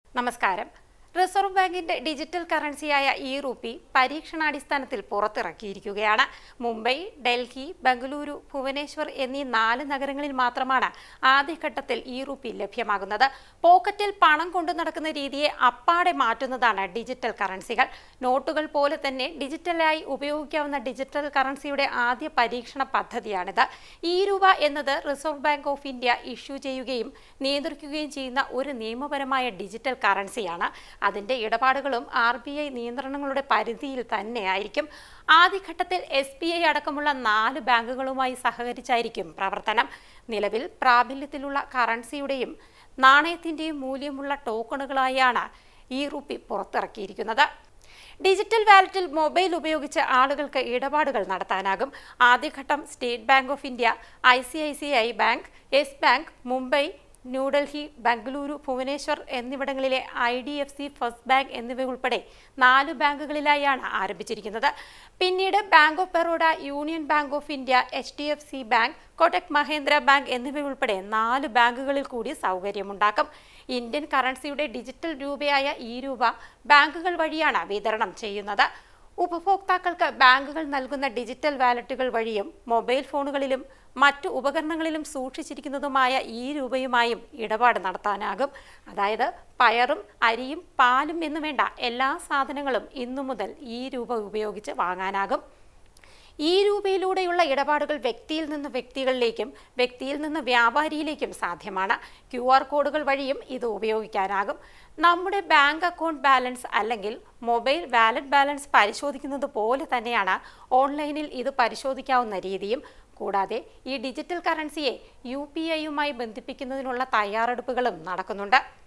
നമസ്കാരം റിസർവ് ബാങ്കിന്റെ digital കറൻസിയായ E rupee പരീക്ഷണാടിസ്ഥാനത്തിൽ പുറത്തിറക്കിയിരിക്കുകയാണ് മുംബൈ ഡൽഹി ബംഗളൂരു ഭുവനേശ്വർ എന്നീ നാല് നഗരങ്ങളിൽ മാത്രമാണ് ആദ്യഘട്ടത്തിൽ ഇ റുപ്പി ലഭ്യമാകുന്നത് പോക്കറ്റിൽ പണം കൊണ്ടു നടക്കുന്ന രീതിയെ അപ്പാടെ മാറ്റുന്നതാണ് ഡിജിറ്റൽ കറൻസികൾ നോട്ടുകൾ പോലെ തന്നെ ഡിജിറ്റലായി ഉപയോഗിക്കാവുന്ന ഡിജിറ്റൽ കറൻസിയുടെ ആദ്യ പരീക്ഷണ പദ്ധതിയാണിത് ഈ രൂപ എന്നത് Reserve Bank of India issue ചെയ്യുകയും നിയന്ത്രിക്കുകയും ചെയ്യുന്ന ഒരു നിയമപരമായ ഡിജിറ്റൽ കറൻസിയാണ് അതിന്റെ ഇടപാടുകളും ആർ ബി ഐ നിയന്ത്രണങ്ങളുടെ പരിധിയിൽ തന്നെയായിരിക്കും ആദ്യഘട്ടത്തിൽ എസ് ബി ഐ അടക്കമുള്ള നാല് ബാങ്കുകളുമായി സഹകരിച്ചായിരിക്കും പ്രവർത്തനം നിലവിൽ പ്രാബല്യത്തിലുള്ള കറൻസിയുടെയും നാണയത്തിന്റെയും മൂല്യമുള്ള ടോക്കണുകളായാണ് ഈ റുപ്പി പുറത്തിറക്കിയിരിക്കുന്നത് ഡിജിറ്റൽ വാലറ്റിൽ മൊബൈൽ ഉപയോഗിച്ച് ആളുകൾക്ക് ഇടപാടുകൾ നടത്താനാകും ആദ്യഘട്ടം State Bank of India I C I C I bank Yes bank Mumbai New Delhi Bengaluru Bhubaneswar എന്നിവിടങ്ങളിലെ I D F C first bank എന്നിവ ഉൾപ്പെടെ നാല് ബാങ്കുകളിലായാണ് ആരംഭിച്ചിരിക്കുന്നത് പിന്നീട് Bank of Baroda Union Bank of India H D F C bank Kotak Mahindra bank എന്നിവ ഉൾപ്പെടെ നാല് ബാങ്കുകളിൽ കൂടി സൗകര്യമുണ്ടാക്കും ഇന്ത്യൻ കറൻസിയുടെ ഡിജിറ്റൽ രൂപയായ ഈ രൂപ ബാങ്കുകൾ വഴിയാണ് വിതരണം ചെയ്യുന്നത് ഉപഭോക്താക്കൾക്ക് ബാങ്കുകൾ നൽകുന്ന ഡിജിറ്റൽ വാലറ്റുകൾ വഴിയും മൊബൈൽ ഫോണുകളിലും മറ്റു ഉപകരണങ്ങളിലും സൂക്ഷിച്ചിരിക്കുന്നതുമായ ഈ രൂപയുമായും ഇടപാട് നടത്താനാകും അതായത് പയറും അരിയും പാലും എന്നു വേണ്ട എല്ലാ സാധനങ്ങളും ഇന്നു മുതൽ ഈ രൂപ ഉപയോഗിച്ച് വാങ്ങാനാകും ഈ രൂപയിലൂടെയുള്ള ഇടപാടുകൾ വ്യക്തിയിൽ നിന്ന് വ്യക്തികളിലേക്കും വ്യക്തിയിൽ നിന്ന് വ്യാപാരിയിലേക്കും സാധ്യമാണ് ക്യു ആർ കോഡുകൾ വഴിയും ഇത് ഉപയോഗിക്കാനാകും നമ്മുടെ ബാങ്ക് അക്കൗണ്ട് ബാലൻസ് അല്ലെങ്കിൽ മൊബൈൽ വാലറ്റ് ബാലൻസ് പരിശോധിക്കുന്നത് പോലെ തന്നെയാണ് ഓൺലൈനിൽ ഇത് പരിശോധിക്കാവുന്ന രീതിയും കൂടാതെ ഈ ഡിജിറ്റൽ കറൻസിയെ യു പി ഐയുമായി ബന്ധിപ്പിക്കുന്നതിനുള്ള തയ്യാറെടുപ്പുകളും നടക്കുന്നുണ്ട്